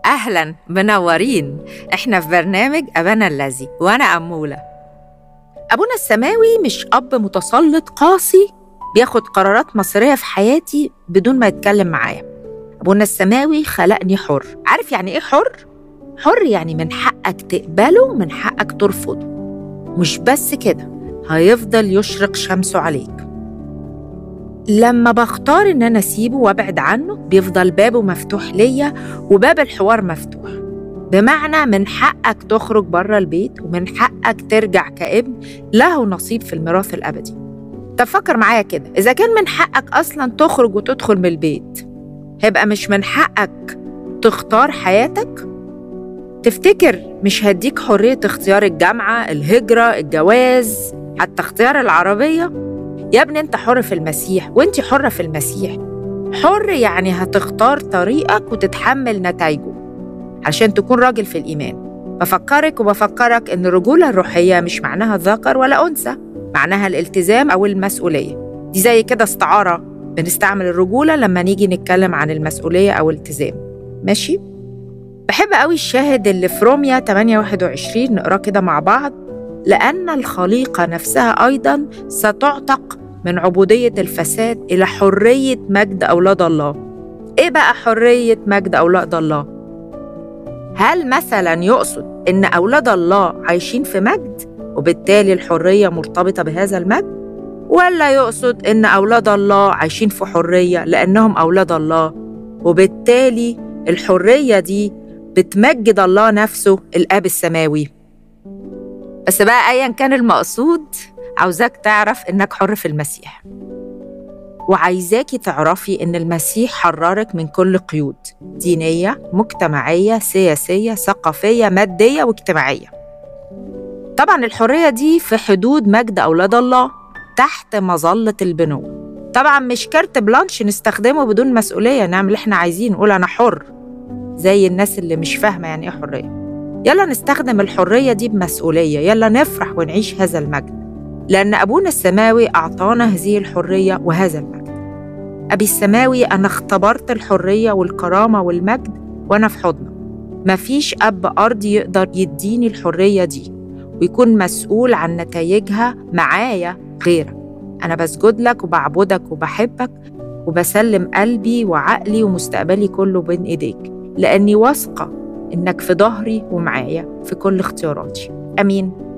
أهلا منورين إحنا في برنامج أبانا الذي وأنا أمولة أبونا السماوي مش أب متسلط قاسي بياخد قرارات مصيرية في حياتي بدون ما يتكلم معايا أبونا السماوي خلقني حر عارف يعني إيه حر؟ حر يعني من حقك تقبله ومن حقك ترفضه مش بس كده هيفضل يشرق شمسه عليك لما بختار ان انا اسيبه وابعد عنه بيفضل بابه مفتوح ليا وباب الحوار مفتوح بمعنى من حقك تخرج بره البيت ومن حقك ترجع كابن له نصيب في الميراث الابدي طب فكر معايا كده اذا كان من حقك اصلا تخرج وتدخل من البيت هيبقى مش من حقك تختار حياتك تفتكر مش هديك حرية اختيار الجامعة الهجرة الجواز حتى اختيار العربية يا ابني انت حر في المسيح وانت حرة في المسيح حر يعني هتختار طريقك وتتحمل نتائجه عشان تكون راجل في الإيمان بفكرك وبفكرك إن الرجولة الروحية مش معناها ذكر ولا أنثى معناها الالتزام أو المسؤولية دي زي كده استعارة بنستعمل الرجولة لما نيجي نتكلم عن المسؤولية أو الالتزام ماشي؟ بحب قوي الشاهد اللي في روميا 8 نقراه كده مع بعض لأن الخليقة نفسها أيضا ستعتق من عبودية الفساد إلى حرية مجد أولاد الله إيه بقى حرية مجد أولاد الله؟ هل مثلا يقصد إن أولاد الله عايشين في مجد وبالتالي الحرية مرتبطة بهذا المجد؟ ولا يقصد إن أولاد الله عايشين في حرية لأنهم أولاد الله وبالتالي الحرية دي بتمجد الله نفسه الآب السماوي بس بقى أيا كان المقصود عاوزاك تعرف إنك حر في المسيح وعايزاكي تعرفي إن المسيح حررك من كل قيود دينية مجتمعية سياسية ثقافية مادية واجتماعية طبعا الحرية دي في حدود مجد أولاد الله تحت مظلة البنوة طبعا مش كارت بلانش نستخدمه بدون مسؤولية نعمل اللي احنا عايزين نقول أنا حر زي الناس اللي مش فاهمة يعني إيه حرية يلا نستخدم الحرية دي بمسؤولية يلا نفرح ونعيش هذا المجد لأن أبونا السماوي أعطانا هذه الحرية وهذا المجد أبي السماوي أنا اختبرت الحرية والكرامة والمجد وأنا في حضنه مفيش أب أرضي يقدر يديني الحرية دي ويكون مسؤول عن نتائجها معايا غيرك أنا بسجد لك وبعبدك وبحبك وبسلم قلبي وعقلي ومستقبلي كله بين إيديك لأني واثقة إنك في ظهري ومعايا في كل اختياراتي أمين